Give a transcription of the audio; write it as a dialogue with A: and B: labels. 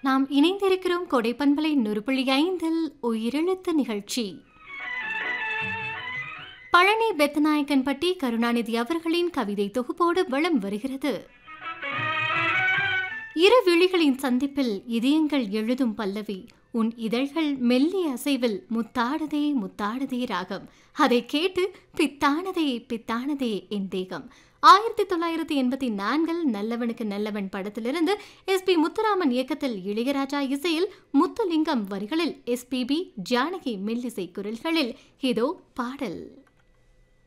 A: நாம் இணைந்திருக்கிறோம் கொடைப்பண்பலை நொறுப்புள்ளி ஐந்தில் உயிரெழுத்து நிகழ்ச்சி பழனி பெத்தநாயக்கன்பட்டி கருணாநிதி அவர்களின் கவிதை தொகுப்போடு வளம் வருகிறது இரு விழிகளின் சந்திப்பில் இதயங்கள் எழுதும் பல்லவி உன் இதழ்கள் மெல்லிய அசைவில் முத்தாடுதே முத்தாடுதே ராகம் அதை கேட்டு பித்தானதே பித்தானதே என் தேகம் ஆயிரத்தி தொள்ளாயிரத்தி எண்பத்தி நான்கில் நல்லவனுக்கு நல்லவன் படத்திலிருந்து எஸ் பி முத்துராமன் இயக்கத்தில் இளையராஜா இசையில் முத்துலிங்கம் வரிகளில் எஸ்பிபி ஜானகி மெல்லிசை குரல்களில் இதோ பாடல்